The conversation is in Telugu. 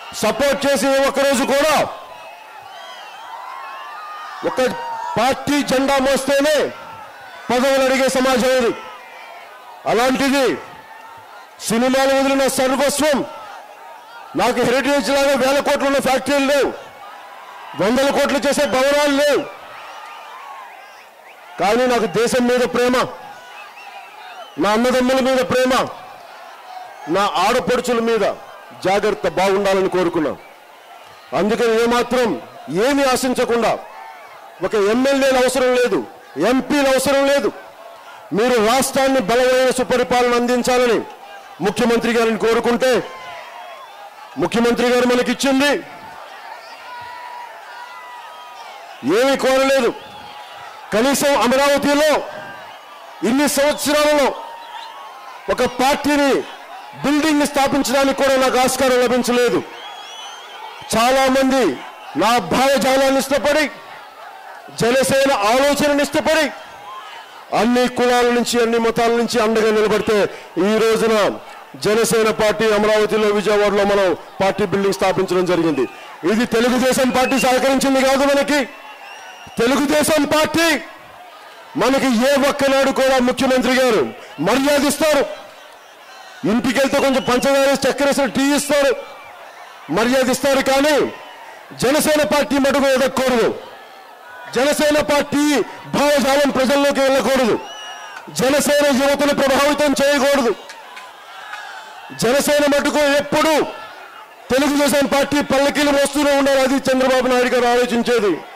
సపోర్ట్ చేసి ఏ ఒక్కరోజు కూడా ఒక పార్టీ జెండా మోస్తేనే పదవులు అడిగే సమాజం ఇది అలాంటిది సినిమాలు వదిలిన సర్వస్వం నాకు హెరిటేజ్ లాగా వేల కోట్లు ఉన్న ఫ్యాక్టరీలు లేవు వందల కోట్లు చేసే భవనాలు లేవు కానీ నాకు దేశం మీద ప్రేమ నా అన్నదమ్ముల మీద ప్రేమ నా ఆడపడుచుల మీద జాగ్రత్త బాగుండాలని కోరుకున్నా అందుకని ఏమాత్రం ఏమి ఆశించకుండా ఒక ఎమ్మెల్యేలు అవసరం లేదు ఎంపీలు అవసరం లేదు మీరు రాష్ట్రాన్ని బలమైన సుపరిపాలన అందించాలని ముఖ్యమంత్రి గారిని కోరుకుంటే ముఖ్యమంత్రి గారు మనకిచ్చింది ఏమీ కోరలేదు కనీసం అమరావతిలో ఇన్ని సంవత్సరాలలో ఒక పార్టీని బిల్డింగ్ ని స్థాపించడానికి కూడా నాకు ఆస్కారం లభించలేదు చాలా మంది నా భావజాలాన్ని ఇష్టపడి జనసేన ఆలోచనని ఇష్టపడి అన్ని కులాల నుంచి అన్ని మతాల నుంచి అండగా నిలబడితే ఈ రోజున జనసేన పార్టీ అమరావతిలో విజయవాడలో మనం పార్టీ బిల్డింగ్ స్థాపించడం జరిగింది ఇది తెలుగుదేశం పార్టీ సహకరించింది కాదు మనకి తెలుగుదేశం పార్టీ మనకి ఏ ఒక్కనాడు కూడా ముఖ్యమంత్రి గారు మర్యాద ఇస్తారు ఇంటికి వెళ్తే కొంచెం పంచదార చక్కెర వేసిన టీ ఇస్తారు మర్యాద ఇస్తారు కానీ జనసేన పార్టీ మటుకు ఎదగకూడదు జనసేన పార్టీ భావజాలం ప్రజల్లోకి వెళ్ళకూడదు జనసేన యువతను ప్రభావితం చేయకూడదు జనసేన మటుకు ఎప్పుడు తెలుగుదేశం పార్టీ పల్లకీలు మోస్తూనే ఉండాలి అది చంద్రబాబు నాయుడు గారు ఆలోచించేది